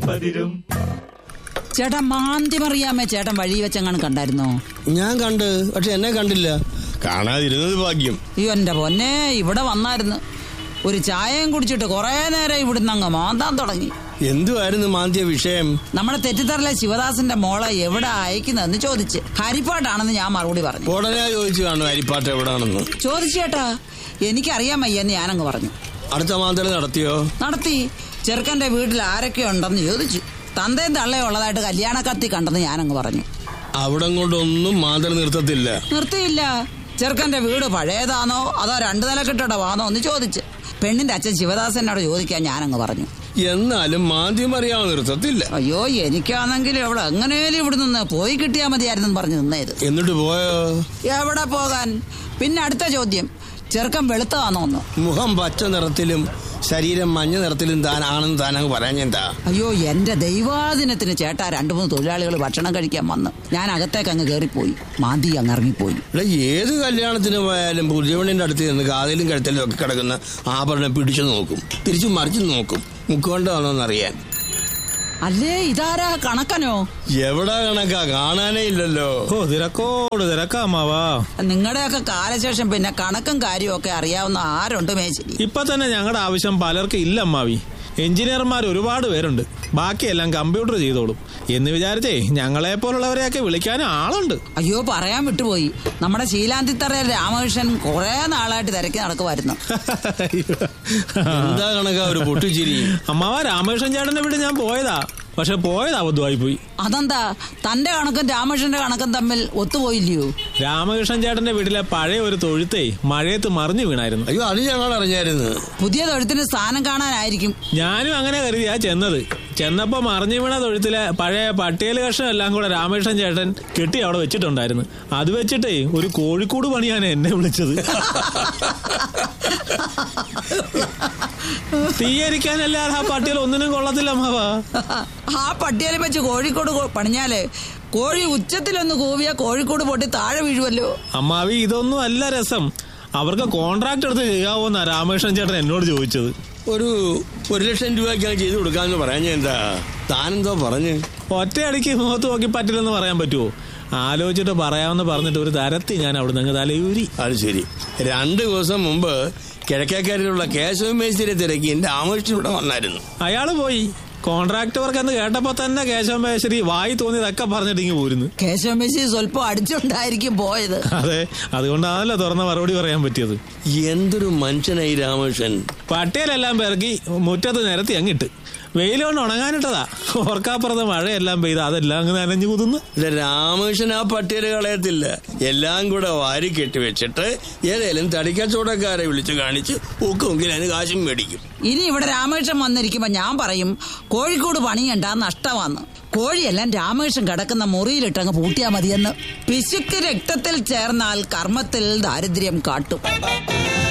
പതിരും ചേട്ടൻ മാന്തി മറിയാമേ ചേട്ടൻ വഴി വെച്ചെങ്ങാണ് കണ്ടായിരുന്നോ ഞാൻ കണ്ട് പക്ഷെ എന്നെ കണ്ടില്ല കാണാതിരുന്നത് ഭാഗ്യം അയ്യോ എന്റെ പൊന്നെ ഇവിടെ വന്നായിരുന്നു ഒരു ചായയും കുടിച്ചിട്ട് കുറെ നേരം ഇവിടുന്ന് അങ്ങ് മാന്താൻ തുടങ്ങി എന്തുവായിരുന്നു മാന്തിയ വിഷയം നമ്മുടെ തെറ്റിത്തറിലെ ശിവദാസന്റെ മോളെ എവിടെ അയക്കുന്നതെന്ന് ചോദിച്ച് ഹരിപ്പാട്ടാണെന്ന് ഞാൻ മറുപടി പറഞ്ഞു ഉടനെ ചോദിച്ചു കാണും അരിപ്പാട്ട് എവിടാണെന്ന് ചോദിച്ചു ചേട്ടാ എനിക്കറിയാൻ വയ്യെന്ന് ഞാനങ്ങ് പറഞ്ഞു അടുത്ത മാന്തൽ നടത്തിയോ നടത്തി ചെറുക്കന്റെ വീട്ടിൽ ആരൊക്കെ ഉണ്ടെന്ന് ചോദിച്ചു തന്തയും തള്ളയും ഉള്ളതായിട്ട് കല്യാണ കത്തി കണ്ടെന്ന് ഞാനങ്ങ് പറഞ്ഞു അവിടെ കൊണ്ടൊന്നും മാന്തൽ നിർത്തത്തില്ല നിർത്തിയില്ല ചെറുക്കന്റെ വീട് പഴയതാണോ അതോ രണ്ടു നില കെട്ടിടമാണോ എന്ന് ചോദിച്ച് പെണ്ണിന്റെ അച്ഛൻ ശിവദാസനോട് ചോദിക്കാൻ ഞാനങ്ങ് പറഞ്ഞു എന്നാലും മാന്തിയും അറിയാൻ നിർത്തത്തില്ല അയ്യോ എനിക്കാണെങ്കിൽ ഇവിടെ എങ്ങനെയും ഇവിടെ നിന്ന് പോയി കിട്ടിയാൽ മതിയായിരുന്നു പറഞ്ഞു നിന്നേത് എന്നിട്ട് പോയോ എവിടെ പോകാൻ പിന്നെ അടുത്ത ചോദ്യം ചെറുക്കൻ വെളുത്തതാണോ ഒന്ന് മുഖം പച്ച നിറത്തിലും ശരീരം മഞ്ഞ നിറത്തിലും താൻ ആണെന്ന് താനങ്ങ് പറയാഞ്ഞെന്താ അയ്യോ എന്റെ ദൈവാദിനത്തിന് ചേട്ടാ രണ്ടു മൂന്ന് തൊഴിലാളികൾ ഭക്ഷണം കഴിക്കാൻ വന്ന് ഞാൻ അകത്തേക്ക് അങ്ങ് കയറിപ്പോയി മാന്തി അങ്ങ് ഇറങ്ങിപ്പോയി ഇവിടെ ഏത് കല്യാണത്തിന് പോയാലും പുതിയവണ്ണിന്റെ അടുത്ത് നിന്ന് കാതിലും കഴുത്തിലും ഒക്കെ കിടക്കുന്ന ആഭരണം പിടിച്ചു നോക്കും തിരിച്ചു മറിച്ചു നോക്കും മുക്കുകൊണ്ടാണോന്നറിയാൻ അല്ലേ ഇതാരാ കണക്കനോ എവിടെ കണക്കാ കാണാനേ ഇല്ലല്ലോ ഓ തിരക്കോട് തിരക്കാമാവാ നിങ്ങളുടെയൊക്കെ കാലശേഷം പിന്നെ കണക്കും കാര്യവും ഒക്കെ അറിയാവുന്ന ആരുണ്ട് മേശിരി ഇപ്പൊ തന്നെ ഞങ്ങളുടെ ആവശ്യം പലർക്കും ഇല്ല അമ്മാവി എഞ്ചിനീയർമാർ ഒരുപാട് പേരുണ്ട് ബാക്കിയെല്ലാം കമ്പ്യൂട്ടർ ചെയ്തോളും എന്ന് വിചാരിച്ചേ ഞങ്ങളെ പോലുള്ളവരെയൊക്കെ വിളിക്കാൻ ആളുണ്ട് അയ്യോ പറയാൻ വിട്ടുപോയി നമ്മുടെ ശീലാന്തിത്തറ രാമകൃഷ്ണൻ കുറെ നാളായിട്ട് തിരക്കി നടക്കുമായിരുന്നു എന്താ കണക്കാ ഒരു പൊട്ടിച്ചിരി അമ്മാവ രാമകൃഷ്ണൻ ചേട്ടന്റെ വീട് ഞാൻ പോയതാ പക്ഷെ പോയത് അബദ്ധമായി പോയി അതെന്താ തന്റെ കണക്കും രാമകൃഷ്ണന്റെ കണക്കും തമ്മിൽ ഒത്തുപോയില്ലയോ രാമകൃഷ്ണൻ ചേട്ടന്റെ വീട്ടിലെ പഴയ ഒരു തൊഴുത്തേ മഴയത്ത് മറിഞ്ഞു വീണായിരുന്നു അയ്യോ അത് ഞങ്ങൾ അറിഞ്ഞായിരുന്നു പുതിയ തൊഴുത്തിന് സ്ഥാനം കാണാനായിരിക്കും ഞാനും അങ്ങനെ കരുതിയാ ചെന്നത് ചെന്നപ്പോ മറിഞ്ഞു വീണ തൊഴുത്തിലെ പഴയ പട്ടിയൽ കഷ്ണം എല്ലാം കൂടെ രാമകൃഷ്ണൻ ചേട്ടൻ കെട്ടി അവിടെ വെച്ചിട്ടുണ്ടായിരുന്നു അത് വെച്ചിട്ടേ ഒരു കോഴിക്കോട് പണിയാണ് എന്നെ വിളിച്ചത് തീയരിക്കാനല്ലാതെ ആ പട്ടിയൽ ഒന്നിനും കൊള്ളത്തില്ല അമ്മാവാ ആ പട്ടിയലും വെച്ച് കോഴിക്കോട് കൊ- പണിഞ്ഞാല് കോഴി ഉച്ചത്തിലൊന്ന് കൂവിയ കോഴിക്കോട് പൊട്ടി താഴെ വീഴുമല്ലോ അമ്മാവി ഇതൊന്നും അല്ല രസം അവർക്ക് കോൺട്രാക്ട് എടുത്ത് ചെയ്യാവോന്നാ രാമകൃഷ്ണൻ ചേട്ടൻ എന്നോട് ചോദിച്ചത് ഒരു ഒരു ലക്ഷം രൂപയ്ക്കാണ് ചെയ്തു കൊടുക്കാന്ന് പറയാഞ്ഞ എന്താ താനെന്തോ പറഞ്ഞ് ഒറ്റയടിക്ക് മുഖത്ത് നോക്കി പറ്റില്ലെന്ന് പറയാൻ പറ്റുമോ ആലോചിച്ചിട്ട് പറയാമെന്ന് പറഞ്ഞിട്ട് ഒരു തരത്തി ഞാൻ അവിടെ നിന്ന് തലയൂരി അത് ശരി രണ്ട് ദിവസം മുമ്പ് കിഴക്കേക്കരയിലുള്ള കേശവ മേസ്തിരെ തിരക്കി എന്റെ ആമോഷ്ടം ഇവിടെ വന്നായിരുന്നു അയാള് പോയി കോൺട്രാക്ട് വർക്ക് എന്ന് കേട്ടപ്പോ തന്നെ കേശവമേശ്വരി വായി തോന്നിയതൊക്കെ പറഞ്ഞിട്ട് ഇങ്ങ് പോരുന്നു കേശവമേശി സ്വല്പം അടിച്ചുകൊണ്ടായിരിക്കും പോയത് അതെ അതുകൊണ്ടാണല്ലോ തുറന്ന മറുപടി പറയാൻ പറ്റിയത് എന്തൊരു മനുഷ്യനായി രാമകൃഷ്ണൻ പട്ടിയലെല്ലാം പിറക്കി മുറ്റത്ത് നിരത്തി അങ്ങിട്ട് വെയിൽ കൊണ്ട് ഉണങ്ങാനിട്ടതാ ഓർക്കാപ്പുറത്ത് മഴയെല്ലാം പെയ്ത് അതെല്ലാം അങ്ങ് നനഞ്ഞു കുതുന്നു ഇത് രാമകൃഷ്ണൻ ആ പട്ടിയൽ കളയത്തില്ല എല്ലാം കൂടെ വാരി കെട്ടി വെച്ചിട്ട് ഏതേലും തടിക്കച്ചവടക്കാരെ വിളിച്ചു കാണിച്ച് ഊക്കുമെങ്കിൽ അതിന് കാശും മേടിക്കും ഇനി ഇവിടെ രാമകൃഷ്ണൻ വന്നിരിക്കുമ്പോ ഞാൻ പറയും കോഴിക്കോട് പണിയണ്ട നഷ്ടമാന്ന് കോഴിയെല്ലാം രാമകൃഷ്ണൻ കിടക്കുന്ന മുറിയിലിട്ടങ്ങ് പൂട്ടിയാ മതിയെന്ന് പിശുക്ക് രക്തത്തിൽ ചേർന്നാൽ കർമ്മത്തിൽ ദാരിദ്ര്യം കാട്ടും